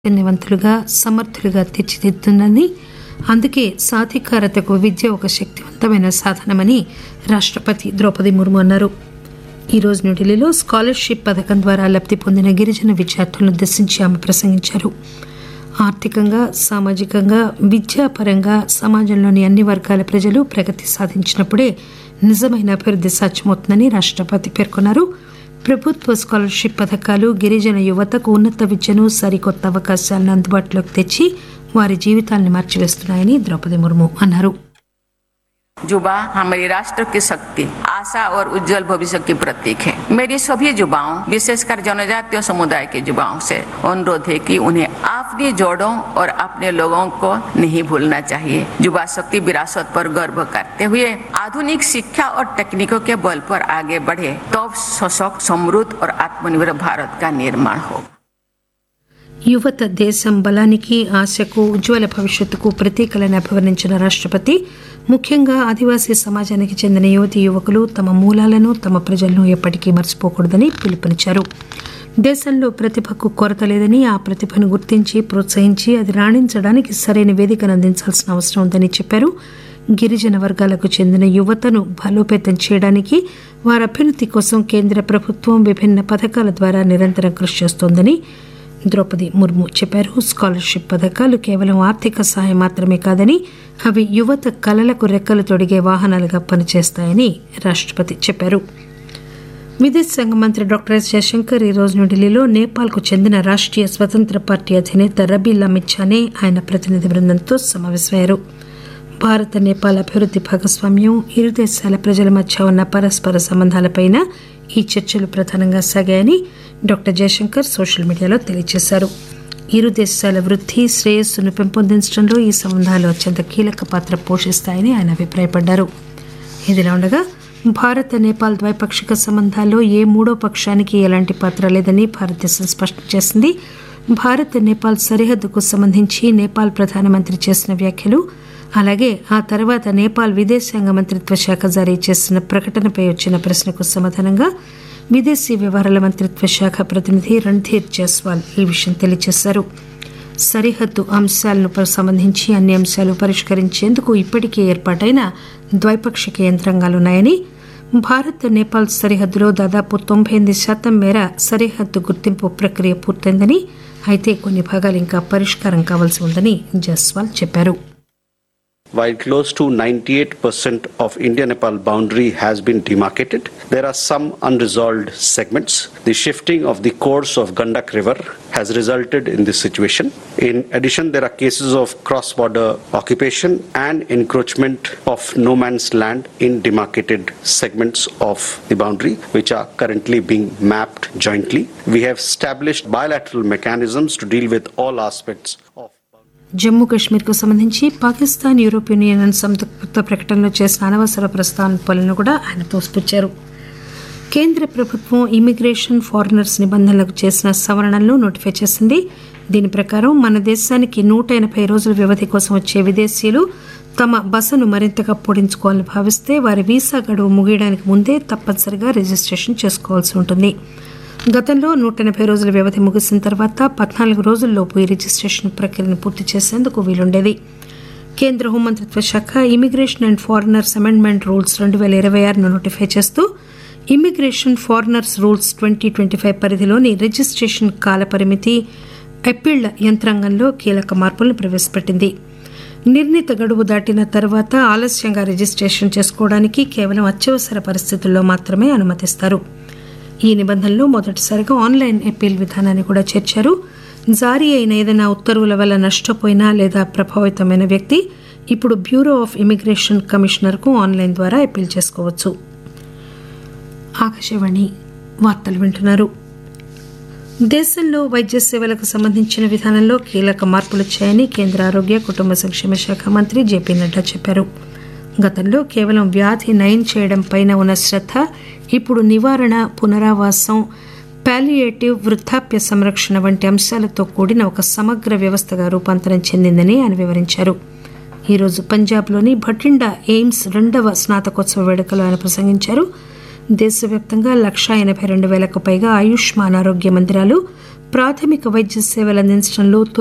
చైతన్యవంతులుగా సమర్థులుగా తీర్చిదిద్దుతుందని అందుకే సాధికారతకు విద్య ఒక శక్తివంతమైన సాధనమని రాష్టపతి ద్రౌపది ముర్ము అన్నారు ఈరోజు న్యూఢిల్లీలో స్కాలర్షిప్ పథకం ద్వారా లబ్ది పొందిన గిరిజన విద్యార్థులను ఉద్దేశించి ఆమె ప్రసంగించారు ఆర్థికంగా సామాజికంగా విద్యాపరంగా సమాజంలోని అన్ని వర్గాల ప్రజలు ప్రగతి సాధించినప్పుడే నిజమైన అభివృద్ధి సాధ్యమవుతుందని రాష్టపతి పేర్కొన్నారు ప్రభుత్వ స్కాలర్షిప్ పథకాలు గిరిజన యువతకు ఉన్నత విద్యను సరికొత్త అవకాశాలను అందుబాటులోకి తెచ్చి వారి జీవితాలను మార్చివేస్తున్నాయని ద్రౌపది ముర్ము అన్నారు युवा हमारी राष्ट्र की शक्ति आशा और उज्जवल भविष्य की प्रतीक है मेरी सभी युवाओं विशेषकर जनजातीय समुदाय के युवाओं से अनुरोध है कि उन्हें अपनी जोड़ों और अपने लोगों को नहीं भूलना चाहिए युवा शक्ति विरासत पर गर्व करते हुए आधुनिक शिक्षा और तकनीकों के बल पर आगे बढ़े तब सशक्त समृद्ध और आत्मनिर्भर भारत का निर्माण होगा యువత దేశం బలానికి ఆశకు ఉజ్వల భవిష్యత్తుకు ప్రతీకలను అభివర్ణించిన రాష్టపతి ముఖ్యంగా ఆదివాసీ సమాజానికి చెందిన యువతి యువకులు తమ మూలాలను తమ ప్రజలను ఎప్పటికీ మర్చిపోకూడదని పిలుపునిచ్చారు దేశంలో ప్రతిభకు కొరత లేదని ఆ ప్రతిభను గుర్తించి ప్రోత్సహించి అది రాణించడానికి సరైన వేదికను అందించాల్సిన అవసరం ఉందని చెప్పారు గిరిజన వర్గాలకు చెందిన యువతను బలోపేతం చేయడానికి వారి అభ్యున్నతి కోసం కేంద్ర ప్రభుత్వం విభిన్న పథకాల ద్వారా నిరంతరం కృషి చేస్తోందని ద్రౌపది ముర్ము చెప్పారు స్కాలర్షిప్ పథకాలు కేవలం ఆర్థిక సహాయం మాత్రమే కాదని అవి యువత కలలకు రెక్కలు తొడిగే వాహనాలుగా పనిచేస్తాయని రాష్టపతి చెప్పారు విదేశాంగ మంత్రి డాక్టర్ ఎస్ జయశంకర్ ఈ రోజు న్యూఢిల్లీలో నేపాల్కు చెందిన రాష్ట్రీయ స్వతంత్ర పార్టీ అధినేత రబీ లమిచ్చానే ఆయన ప్రతినిధి బృందంతో సమావేశమయ్యారు భారత నేపాల్ అభివృద్ధి భాగస్వామ్యం ఇరు దేశాల ప్రజల మధ్య ఉన్న పరస్పర సంబంధాలపైన ఈ చర్చలు ప్రధానంగా సాగాయని డాక్టర్ జయశంకర్ సోషల్ మీడియాలో తెలియజేశారు ఇరు దేశాల వృద్ధి శ్రేయస్సును పెంపొందించడంలో ఈ సంబంధాలు అత్యంత కీలక పాత్ర పోషిస్తాయని ఆయన అభిప్రాయపడ్డారు ఇదిలా ఉండగా భారత నేపాల్ ద్వైపాక్షిక సంబంధాల్లో ఏ మూడో పక్షానికి ఎలాంటి పాత్ర లేదని భారతదేశం స్పష్టం చేసింది భారత్ నేపాల్ సరిహద్దుకు సంబంధించి నేపాల్ ప్రధానమంత్రి చేసిన వ్యాఖ్యలు అలాగే ఆ తర్వాత నేపాల్ విదేశాంగ మంత్రిత్వ శాఖ జారీ చేసిన ప్రకటనపై వచ్చిన ప్రశ్నకు సమాధానంగా విదేశీ వ్యవహారాల మంత్రిత్వ శాఖ ప్రతినిధి రణ్ధీర్ జైస్వాల్ ఈ విషయం తెలియజేశారు సరిహద్దు అంశాలను సంబంధించి అన్ని అంశాలు పరిష్కరించేందుకు ఇప్పటికే ఏర్పాటైన ద్వైపాక్షిక యంత్రాంగాలున్నాయని భారత్ నేపాల్ సరిహద్దులో దాదాపు తొంభై ఎనిమిది శాతం మేర సరిహద్దు గుర్తింపు ప్రక్రియ పూర్తయిందని అయితే కొన్ని భాగాలు ఇంకా పరిష్కారం కావాల్సి ఉందని జైస్వాల్ చెప్పారు While close to 98% of India-Nepal boundary has been demarcated, there are some unresolved segments. The shifting of the course of Gandak River has resulted in this situation. In addition, there are cases of cross-border occupation and encroachment of no man's land in demarcated segments of the boundary, which are currently being mapped jointly. We have established bilateral mechanisms to deal with all aspects of Jammu Kashmir కు సంబంధించి Pakistan European union సంయుక్త ప్రకటనలో చేసిన అనవసర ప్రస్తావనలను కూడా ఆయన తోసిపుచ్చారు కేంద్ర ప్రభుత్వం immigration foreigners నిబంధనలకు చేసిన సవరణలను నోటిఫై చేసింది దీని ప్రకారం మన దేశానికి నూట ఎనభై రోజుల వ్యవధి కోసం వచ్చే విదేశీయులు తమ బసను మరింతగా పొడించుకోవాలని భావిస్తే వారి వీసా గడువు ముగియడానికి ముందే తప్పనిసరిగా రిజిస్ట్రేషన్ చేసుకోవాల్సి ఉంటుంది గతంలో నూట ఎనభై రోజుల వ్యవధి ముగిసిన తర్వాత పద్నాలుగు రోజుల్లోపు ఈ రిజిస్ట్రేషన్ ప్రక్రియను పూర్తి చేసేందుకు వీలుండేది కేంద్ర హోంమంత్రిత్వ శాఖ immigration and foreigners amendment rules రెండు వేల ఇరవై ఆరును నోటిఫై చేస్తూ immigration foreigners rules twenty twenty five పరిధిలోని రిజిస్ట్రేషన్ కాల పరిమితి అప్పీళ్ల యంత్రాంగంలో కీలక మార్పులను ప్రవేశపెట్టింది నిర్ణీత గడువు దాటిన తర్వాత ఆలస్యంగా రిజిస్ట్రేషన్ చేసుకోవడానికి కేవలం అత్యవసర పరిస్థితుల్లో మాత్రమే అనుమతిస్తారు ఈ నిబంధనలో మొదటిసారిగా ఆన్లైన్ అప్పీల్ విధానాన్ని కూడా చేర్చారు జారీ అయిన ఏదైనా ఉత్తర్వుల వల్ల నష్టపోయినా లేదా ప్రభావితమైన వ్యక్తి ఇప్పుడు బ్యూరో ఆఫ్ ఇమిగ్రేషన్ కమిషనర్కు ఆన్లైన్ ద్వారా అప్పీల్ చేసుకోవచ్చు ఆకాశవాణి వార్తలు వింటున్నారు దేశంలో వైద్య సేవలకు సంబంధించిన విధానంలో కీలక మార్పులు వచ్చాయని కేంద్ర ఆరోగ్య కుటుంబ సంక్షేమ శాఖ మంత్రి జేపీ నడ్డా చెప్పారు గతంలో కేవలం వ్యాధి నయం చేయడం పైన ఉన్న శ్రద్ధ ఇప్పుడు నివారణ పునరావాసం పాలియేటివ్ వృద్ధాప్య సంరక్షణ వంటి అంశాలతో కూడిన ఒక సమగ్ర వ్యవస్థగా రూపాంతరం చెందిందని ఆయన వివరించారు ఈరోజు పంజాబ్లోని భటిండా ఎయిమ్స్ రెండవ స్నాతకోత్సవ వేడుకలో ఆయన ప్రసంగించారు దేశవ్యాప్తంగా లక్షా ఎనభై రెండు వేలకు పైగా ఆయుష్మాన్ ఆరోగ్య మందిరాలు ప్రాథమిక వైద్య సేవలు అందించడంలో